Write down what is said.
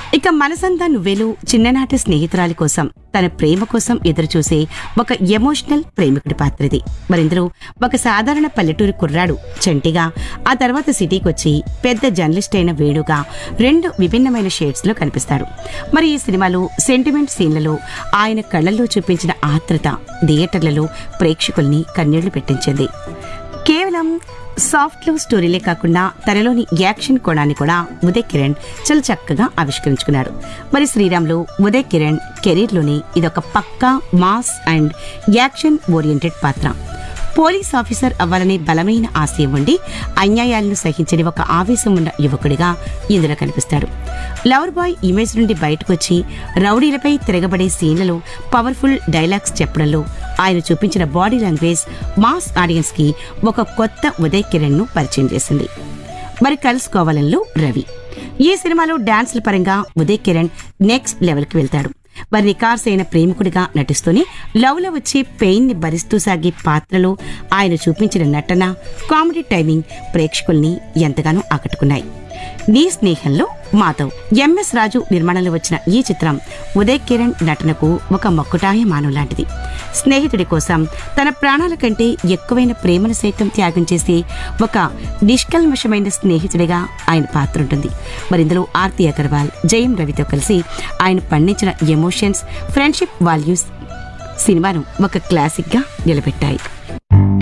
ఇక మనసంతా నువ్వేలు చిన్ననాటి స్నేహితురాలి కోసం తన ప్రేమ కోసం ఎదురుచూసే ఒక ఎమోషనల్ ప్రేమికుడి పాత్రది మరిందులో ఒక సాధారణ పల్లెటూరి కుర్రాడు చంటిగా ఆ తర్వాత సిటీకి వచ్చి పెద్ద జర్నలిస్ట్ అయిన వేణుగా రెండు విభిన్నమైన షేడ్స్ లో కనిపిస్తాడు మరి ఈ సినిమాలో సెంటిమెంట్ సీన్లలో ఆయన కళ్ళల్లో చూపించిన ఆత్రత థియేటర్లలో ప్రేక్షకుల్ని కన్నీళ్లు పెట్టించింది కేవలం సాఫ్ట్ లవ్ స్టోరీలే కాకుండా తనలోని యాక్షన్ కోణాన్ని కూడా ఉదయ్ కిరణ్ చాలా చక్కగా ఆవిష్కరించుకున్నాడు మరి శ్రీరామ్లో ఉదయ్ కిరణ్ కెరీర్లోని ఇదొక పక్కా మాస్ అండ్ యాక్షన్ ఓరియంటెడ్ పాత్ర పోలీస్ ఆఫీసర్ అవ్వాలనే బలమైన ఆశయం ఉండి అన్యాయాలను సహించని ఒక ఆవేశం ఉన్న యువకుడిగా ఇందులో కనిపిస్తాడు లవర్ బాయ్ ఇమేజ్ నుండి బయటకు వచ్చి రౌడీలపై తిరగబడే సీన్లలో పవర్ఫుల్ డైలాగ్స్ చెప్పడంలో ఆయన చూపించిన బాడీ లాంగ్వేజ్ మాస్ ఆడియన్స్ కి ఒక కొత్త ఉదయ్ కిరణ్ ను పరిచయం చేసింది మరి కలుసుకోవాలంలో రవి ఈ సినిమాలో డాన్స్ల పరంగా ఉదయ్ కిరణ్ నెక్స్ట్ లెవెల్ కి వెళ్తాడు మరి నికార్స్ అయిన ప్రేమికుడిగా నటిస్తూనే లవ్ లో వచ్చే పెయిన్ ని భరిస్తూ సాగే పాత్రలో ఆయన చూపించిన నటన కామెడీ టైమింగ్ ప్రేక్షకుల్ని ఎంతగానో ఆకట్టుకున్నాయి నీ స్నేహంలో మాధవ్ ఎంఎస్ రాజు నిర్మాణంలో వచ్చిన ఈ చిత్రం ఉదయ్ కిరణ్ నటనకు ఒక మక్కుటాయ మానం లాంటిది స్నేహితుడి కోసం తన ప్రాణాల కంటే ఎక్కువైన ప్రేమను సైతం త్యాగం చేసే ఒక నిష్కల్మషమైన స్నేహితుడిగా ఆయన పాత్ర ఉంటుంది మరి ఇందులో ఆర్తి అగర్వాల్ జయం రవితో కలిసి ఆయన పండించిన ఎమోషన్స్ ఫ్రెండ్షిప్ వాల్యూస్ సినిమాను ఒక క్లాసిక్గా నిలబెట్టాయి